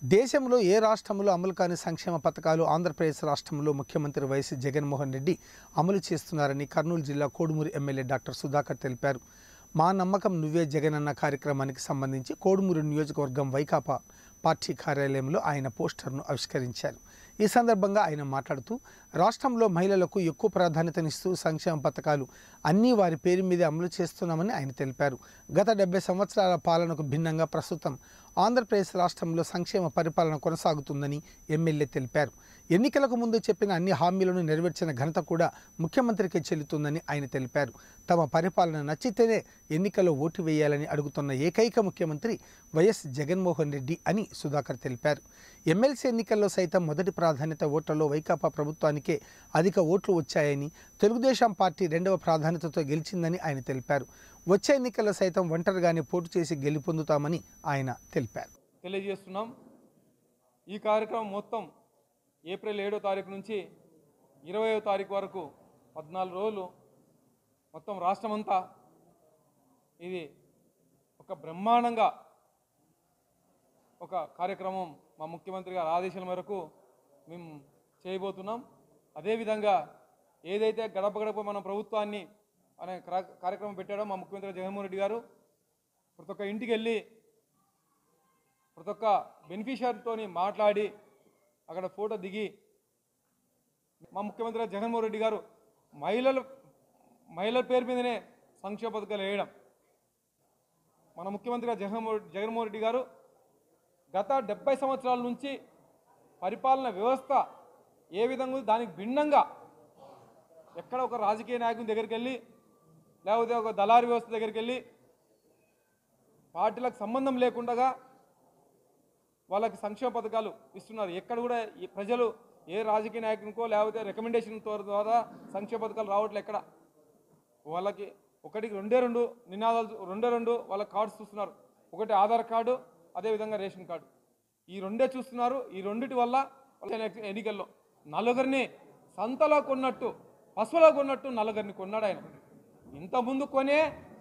దేశంలో ఏ రాష్ట్రంలో అమలు కాని సంక్షేమ పథకాలు ఆంధ్రప్రదేశ్ రాష్ట్రంలో ముఖ్యమంత్రి వైఎస్ జగన్మోహన్ రెడ్డి అమలు చేస్తున్నారని కర్నూలు జిల్లా కోడుమూరు ఎమ్మెల్యే డాక్టర్ సుధాకర్ తెలిపారు మా నమ్మకం నువ్వే జగన్ అన్న కార్యక్రమానికి సంబంధించి కోడుమూరు నియోజకవర్గం వైకాపా పార్టీ కార్యాలయంలో ఆయన పోస్టర్ను ఆవిష్కరించారు ఈ సందర్భంగా ఆయన మాట్లాడుతూ రాష్ట్రంలో మహిళలకు ఎక్కువ ప్రాధాన్యతనిస్తూ సంక్షేమ పథకాలు అన్నీ వారి పేరు మీదే అమలు చేస్తున్నామని ఆయన తెలిపారు గత డెబ్బై సంవత్సరాల పాలనకు భిన్నంగా ప్రస్తుతం ఆంధ్రప్రదేశ్ రాష్ట్రంలో సంక్షేమ పరిపాలన కొనసాగుతుందని ఎమ్మెల్యే తెలిపారు ఎన్నికలకు ముందు చెప్పిన అన్ని హామీలను నెరవేర్చిన ఘనత కూడా ముఖ్యమంత్రికి చెల్లుతుందని ఆయన తెలిపారు తమ పరిపాలన నచ్చితేనే ఎన్నికల్లో ఓటు వేయాలని అడుగుతున్న ఏకైక ముఖ్యమంత్రి వైఎస్ జగన్మోహన్ రెడ్డి అని సుధాకర్ తెలిపారు ఎమ్మెల్సీ ఎన్నికల్లో సైతం మొదటి ప్రాధాన్యత ఓట్లలో వైకాపా ప్రభుత్వానికే అధిక ఓట్లు వచ్చాయని తెలుగుదేశం పార్టీ రెండవ ప్రాధాన్యతతో గెలిచిందని ఆయన తెలిపారు వచ్చే ఎన్నికల్లో సైతం ఒంటరిగానే పోటీ చేసి గెలుపొందుతామని ఆయన తెలిపారు తెలియజేస్తున్నాం ఈ కార్యక్రమం మొత్తం ఏప్రిల్ ఏడో తారీఖు నుంచి ఇరవయో తారీఖు వరకు పద్నాలుగు రోజులు మొత్తం రాష్ట్రమంతా ఇది ఒక బ్రహ్మాండంగా ఒక కార్యక్రమం మా ముఖ్యమంత్రి గారి ఆదేశాల మేరకు మేము చేయబోతున్నాం అదేవిధంగా ఏదైతే గడప గడప మన ప్రభుత్వాన్ని అనే క్రా- కార్యక్రమం పెట్టాడో మా ముఖ్యమంత్రి జగన్మోహన్ రెడ్డి గారు ప్రతి ఒక్క ఇంటికి వెళ్ళి ప్రతి ఒక్క బెనిఫిషియర్తోని మాట్లాడి అక్కడ ఫోటో దిగి మా ముఖ్యమంత్రి జగన్మోహన్ రెడ్డి గారు మహిళల మహిళల పేరు మీదనే సంక్షేమ పథకాలు వేయడం మన ముఖ్యమంత్రి గారు జగన్మోహన్ జగన్మోహన్ రెడ్డి గారు గత డెబ్బై సంవత్సరాల నుంచి పరిపాలన వ్యవస్థ ఏ విధంగా ఉంది దానికి భిన్నంగా ఎక్కడ ఒక రాజకీయ నాయకుని దగ్గరికి వెళ్ళి లేకపోతే ఒక దళారీ వ్యవస్థ దగ్గరికి వెళ్ళి పార్టీలకు సంబంధం లేకుండా వాళ్ళకి సంక్షేమ పథకాలు ఇస్తున్నారు ఎక్కడ కూడా ఈ ప్రజలు ఏ రాజకీయ నాయకునికో లేకపోతే రికమెండేషన్ ద్వారా సంక్షేమ పథకాలు రావట్లే ఎక్కడ వాళ్ళకి ఒకటికి రెండే రెండు నినాదాలు రెండే రెండు వాళ్ళ కార్డ్స్ చూస్తున్నారు ఒకటి ఆధార్ కార్డు అదేవిధంగా రేషన్ కార్డు ఈ రెండే చూస్తున్నారు ఈ రెండిటి వల్ల వాళ్ళ ఎన్నికల్లో నలుగురిని సంతలో కొన్నట్టు పశువులో కొన్నట్టు నలుగురిని కొన్నాడు ఆయన ఇంతకుముందు కొనే